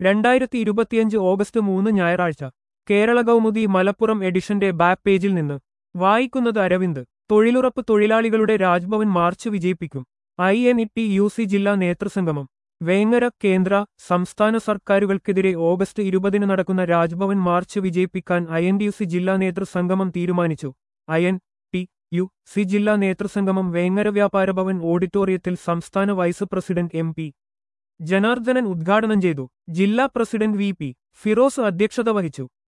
രണ്ടായിരത്തി ഇരുപത്തിയഞ്ച് ഓഗസ്റ്റ് മൂന്ന് ഞായറാഴ്ച കേരള കൗമുദി മലപ്പുറം എഡിഷന്റെ ബാക്ക് പേജിൽ നിന്ന് വായിക്കുന്നത് അരവിന്ദ് തൊഴിലുറപ്പ് തൊഴിലാളികളുടെ രാജ്ഭവൻ മാർച്ച് വിജയിപ്പിക്കും I N E T U C ജില്ലാ നേതൃസംഗമം വേങ്ങര കേന്ദ്ര സംസ്ഥാന സർക്കാരുകൾക്കെതിരെ ഓഗസ്റ്റ് ഇരുപതിന് നടക്കുന്ന രാജ്ഭവൻ മാർച്ച് വിജയിപ്പിക്കാൻ I N D U C ജില്ലാ നേതൃസംഗമം തീരുമാനിച്ചു I N T U C ജില്ലാ നേതൃസംഗമം വേങ്ങര വ്യാപാര ഭവൻ ഓഡിറ്റോറിയത്തിൽ സംസ്ഥാന vice president M P Janardhanan ഉദ്ഘാടനം ചെയ്തു ജില്ലാ പ്രസിഡന്റ് വി പി ഫിറോസ് അധ്യക്ഷത വഹിച്ചു